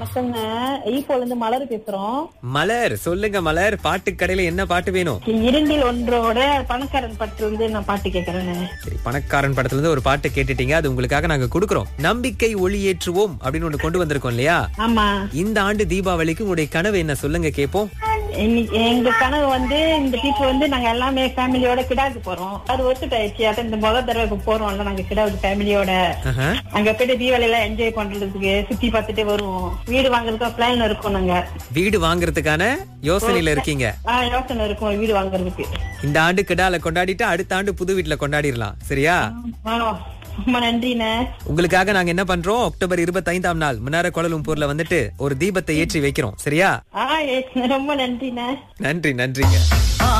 வணக்கங்க ஈப்போல இருந்து மலர் பேசுறோம் மலர் சொல்லுங்க மலர் பாட்டு கடையில என்ன பாட்டு வேணும் இரண்டில் ஒன்றோட பணக்காரன் பட்டு வந்து நான் பாட்டு கேக்குறேன் சரி பணக்காரன் படத்துல இருந்து ஒரு பாட்டு கேட்டுட்டீங்க அது உங்களுக்காக நாங்க கொடுக்கறோம் நம்பிக்கை ஒளி ஏற்றுவோம் அப்படின்னு ஒண்ணு கொண்டு வந்திருக்கோம் இல்லையா ஆமா இந்த ஆண்டு தீபாவளிக்கு உங்களுடைய கனவு என்ன சொல்லுங்க கேப்போம் இன்னைக்கு எங்க கனவு வந்து இந்த ட்ரிப் வந்து நாங்க எல்லாமே ஃபேமிலியோட கிடாவுக்கு போறோம் அது ஒத்துட்டு ஆயிடுச்சு அதான் இந்த முதல் தடவை இப்ப போறோம்ல நாங்க கிடாவுக்கு ஃபேமிலியோட ஆஹா. அங்க போயிட்டு தீபாவளி எல்லாம் என்ஜாய் பண்றதுக்கு சுத்தி பார்த்துட்டு வருவோம் வீடு வாங்குறதுக்கு பிளான் இருக்கும் நாங்க வீடு வாங்குறதுக்கான யோசனையில இருக்கீங்க ஆஹ் யோசனை இருக்கும் வீடு வாங்குறதுக்கு இந்த ஆண்டு கிடால கொண்டாடிட்டு அடுத்த ஆண்டு புது வீட்டுல கொண்டாடிடலாம் சரியா ஆ, ரொம்ப நன்றிண்ணே உங்களுக்காக நாங்க என்ன பண்றோம் அக்டோபர் இருபத்தைந்தாம் நாள் முன்னார கோலலும்பூர்ல வந்துட்டு ஒரு தீபத்தை ஏற்றி வைக்கிறோம் சரியா ஆ ரொம்ப நன்றிண்ணே நன்றி நன்றிங்க